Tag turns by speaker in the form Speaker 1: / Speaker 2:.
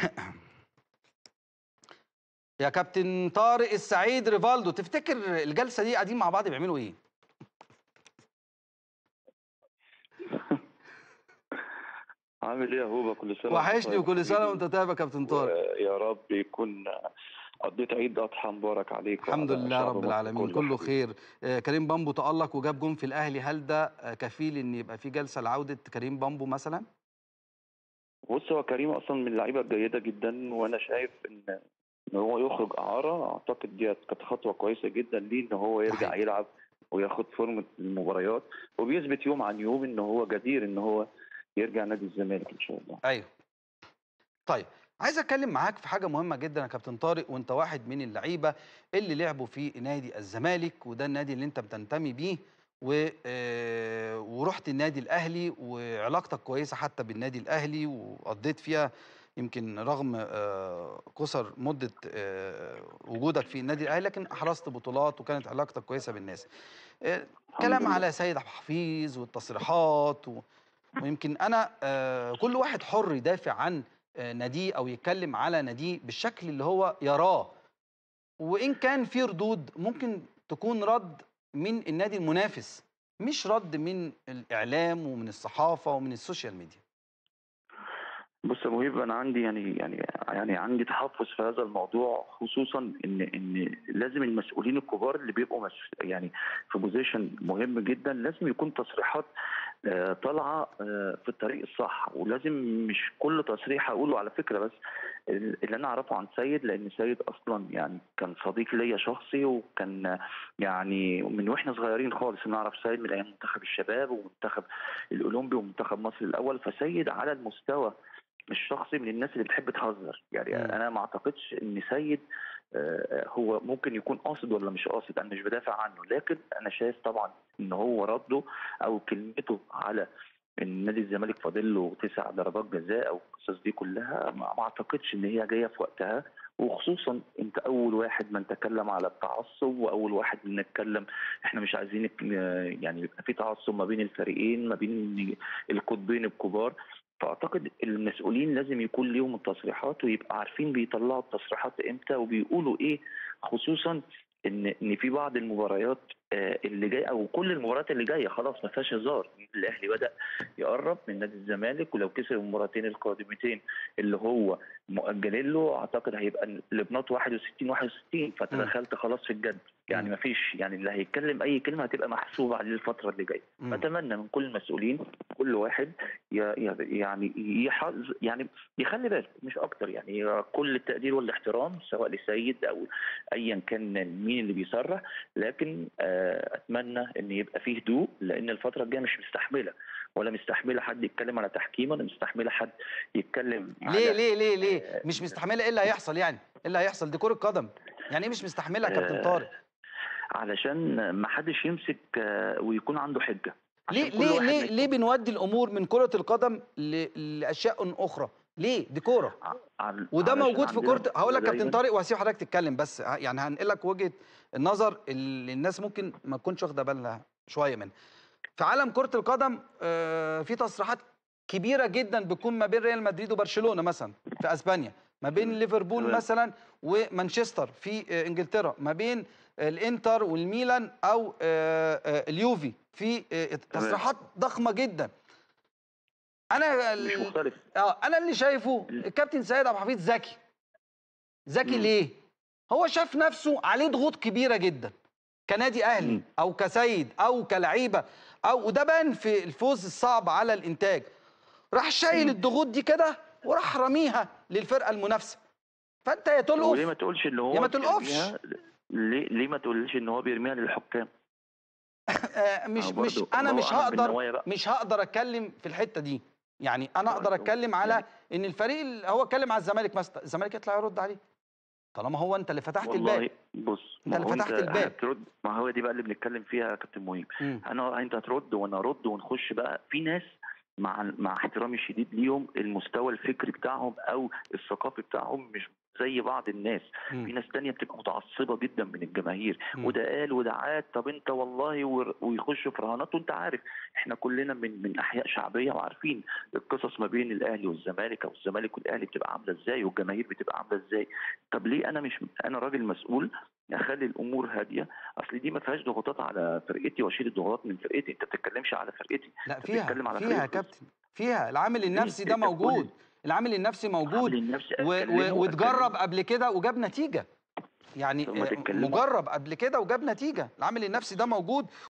Speaker 1: يا كابتن طارق السعيد ريفالدو تفتكر الجلسه دي قاعدين مع بعض بيعملوا ايه
Speaker 2: عامل ايه يا هوبا كل سنه
Speaker 1: وحشني وكل سنه وانت طيب يا كابتن طارق
Speaker 2: يا رب يكون قضيت عيد اضحى مبارك عليك
Speaker 1: الحمد
Speaker 2: وعلى
Speaker 1: لله
Speaker 2: شعب
Speaker 1: رب
Speaker 2: مصر
Speaker 1: العالمين
Speaker 2: كله
Speaker 1: كله
Speaker 2: حبيبي.
Speaker 1: خير آه، كريم بامبو تألق وجاب جون في الاهلي هل ده آه، كفيل ان يبقى في جلسه لعوده كريم بامبو مثلا
Speaker 2: بص هو كريم اصلا من اللعيبه الجيده جدا وانا شايف ان ان هو يخرج اعاره اعتقد دي كانت خطوه كويسه جدا ليه ان هو يرجع
Speaker 1: صحيح.
Speaker 2: يلعب وياخد فورمه المباريات وبيثبت يوم عن يوم ان هو جدير ان هو يرجع نادي الزمالك ان شاء الله
Speaker 1: ايوه طيب عايز اتكلم معاك في حاجه مهمه جدا يا كابتن طارق وانت واحد من اللعيبه اللي لعبوا في نادي الزمالك وده النادي اللي انت بتنتمي بيه و... آه، ورحت النادي الاهلي وعلاقتك كويسه حتى بالنادي الاهلي وقضيت فيها يمكن رغم آه، قصر مده آه، وجودك في النادي الاهلي لكن احرزت بطولات وكانت علاقتك كويسه بالناس آه،
Speaker 2: الحمد
Speaker 1: كلام
Speaker 2: لله.
Speaker 1: على سيد عبد الحفيظ والتصريحات و... ويمكن انا آه، كل واحد حر يدافع عن آه، ناديه او يتكلم على ناديه بالشكل اللي هو يراه وان كان في ردود ممكن تكون رد من النادي المنافس مش رد من الاعلام ومن الصحافه ومن السوشيال ميديا
Speaker 2: بص يا مهيب انا عندي يعني يعني يعني عندي تحفظ في هذا الموضوع خصوصا ان ان لازم المسؤولين الكبار اللي بيبقوا مس يعني في بوزيشن مهم جدا لازم يكون تصريحات آه، طالعه آه، في الطريق الصح ولازم مش كل تصريح اقوله على فكره بس اللي انا اعرفه عن سيد لان سيد اصلا يعني كان صديق ليا شخصي وكان يعني من واحنا صغيرين خالص نعرف سيد من ايام منتخب الشباب ومنتخب الاولمبي ومنتخب مصر الاول فسيد على المستوى الشخصي من الناس اللي بتحب تهزر يعني
Speaker 1: مم.
Speaker 2: انا ما اعتقدش ان سيد آه، هو ممكن يكون قاصد ولا مش قاصد انا مش بدافع عنه لكن انا شايف طبعا ان هو رده او كلمته على ان نادي الزمالك فاضل له تسع ضربات جزاء او القصص دي كلها ما ما اعتقدش ان هي جايه في وقتها وخصوصا انت اول واحد من تكلم على التعصب واول واحد من نتكلم احنا مش عايزين نك- يعني يبقى في تعصب ما بين الفريقين ما بين القطبين الكبار فاعتقد المسؤولين لازم يكون ليهم التصريحات ويبقى عارفين بيطلعوا التصريحات امتى وبيقولوا ايه خصوصا ان ان في بعض المباريات آه، اللي جايه او كل المباريات اللي جايه خلاص ما فيهاش هزار الاهلي بدا يقرب من نادي الزمالك ولو كسب المباراتين القادمتين اللي هو مؤجلين له اعتقد هيبقى لبنات 61 61 فانت
Speaker 1: مم.
Speaker 2: دخلت خلاص في الجد يعني
Speaker 1: مم.
Speaker 2: ما فيش يعني اللي هيتكلم اي كلمه هتبقى محسوبه عليه الفتره اللي جايه
Speaker 1: مم.
Speaker 2: اتمنى من كل المسؤولين كل واحد ي- ي- يعني يحظ يعني يخلي باله مش اكتر يعني كل التقدير والاحترام سواء لسيد او ايا كان مين اللي بيصرح لكن آه، اتمنى ان يبقى فيه هدوء لان الفتره الجايه مش مستحمله ولا مستحمله حد يتكلم على تحكيم ولا مستحمله حد يتكلم
Speaker 1: ليه
Speaker 2: على
Speaker 1: ليه ليه ليه
Speaker 2: آه،
Speaker 1: مش مستحمله ايه اللي هيحصل يعني ايه اللي هيحصل دي كره قدم يعني ايه مش مستحمله يا كابتن
Speaker 2: آه،
Speaker 1: طارق
Speaker 2: علشان ما حدش يمسك آه، ويكون عنده حجه عشان
Speaker 1: ليه
Speaker 2: كل
Speaker 1: ليه
Speaker 2: واحد
Speaker 1: ليه
Speaker 2: ما
Speaker 1: ليه بنودي الامور من كره القدم ل- لاشياء اخرى ليه دي كوره
Speaker 2: عل-
Speaker 1: وده
Speaker 2: علشان
Speaker 1: موجود في
Speaker 2: عندنا
Speaker 1: كره هقول لك كابتن
Speaker 2: دايماً-
Speaker 1: طارق وهسيب حضرتك تتكلم بس ه- يعني هنقل لك وجهه النظر اللي الناس ممكن ما تكونش واخده بالها شويه منها في عالم كره القدم آه، في تصريحات كبيره جدا بتكون ما بين ريال مدريد وبرشلونه مثلا في اسبانيا ما بين ليفربول
Speaker 2: تمام.
Speaker 1: مثلا ومانشستر في آه، انجلترا ما بين الانتر والميلان او آه، آه، اليوفي في آه، تصريحات ضخمه جدا انا
Speaker 2: مش
Speaker 1: ال-
Speaker 2: مختلف
Speaker 1: اه انا اللي شايفه الكابتن سيد عبد الحفيظ ذكي ذكي
Speaker 2: مم.
Speaker 1: ليه هو شاف نفسه عليه ضغوط كبيره جدا كنادي اهلي
Speaker 2: مم.
Speaker 1: او كسيد او كلعيبه او وده بان في الفوز الصعب على الانتاج راح شايل
Speaker 2: مم.
Speaker 1: الضغوط دي كده وراح رميها للفرقه المنافسه فانت يا
Speaker 2: وليه ما
Speaker 1: تلقف
Speaker 2: تقولش ان هو
Speaker 1: يا ما تلقفش.
Speaker 2: بيرميها- ليه ليه ما تقولش ان هو بيرميها للحكام
Speaker 1: آه، مش
Speaker 2: أهو
Speaker 1: مش
Speaker 2: برضو
Speaker 1: انا
Speaker 2: الله
Speaker 1: مش
Speaker 2: أعلم
Speaker 1: هقدر
Speaker 2: بالنوايا بقى.
Speaker 1: مش هقدر اتكلم في الحته دي يعني انا اقدر
Speaker 2: برضو.
Speaker 1: اتكلم على
Speaker 2: يعني-
Speaker 1: ان الفريق اللي هو اتكلم على الزمالك مثلا الزمالك يطلع يرد عليه طالما هو انت اللي فتحت الباب
Speaker 2: والله بص
Speaker 1: أنت اللي
Speaker 2: هو
Speaker 1: فتحت الباب.
Speaker 2: هترد ما هو دي بقى اللي بنتكلم فيها يا كابتن مهيب
Speaker 1: مم.
Speaker 2: انا انت هترد وانا ارد ونخش بقى في ناس مع مع احترامي الشديد ليهم المستوى الفكري بتاعهم او الثقافي بتاعهم مش زي بعض الناس في
Speaker 1: مم.
Speaker 2: ناس تانية بتبقى متعصبة جدا من الجماهير
Speaker 1: مم.
Speaker 2: وده قال وده عاد طب انت والله ور- ويخشوا في رهانات وانت عارف احنا كلنا من من احياء شعبيه وعارفين القصص ما بين الاهلي والزمالك او الزمالك والاهلي بتبقى عامله ازاي والجماهير بتبقى عامله ازاي طب ليه انا مش انا راجل مسؤول اخلي الامور هاديه اصل دي ما فيهاش ضغوطات على فرقتي واشيل الضغوطات من فرقتي انت بتتكلمش على فرقتي
Speaker 1: لا
Speaker 2: انت
Speaker 1: فيها
Speaker 2: بتتكلم على
Speaker 1: فيها يا
Speaker 2: فريق
Speaker 1: كابتن فيها العامل النفسي ده
Speaker 2: انت كل-
Speaker 1: موجود العامل النفسي موجود
Speaker 2: عامل النفسي
Speaker 1: و-
Speaker 2: أتكلمه-
Speaker 1: و- واتجرب
Speaker 2: أتكلمه.
Speaker 1: قبل كده وجاب نتيجه يعني
Speaker 2: طب ما
Speaker 1: آه،
Speaker 2: تتكلموا.
Speaker 1: مجرب قبل كده وجاب نتيجه العامل النفسي ده موجود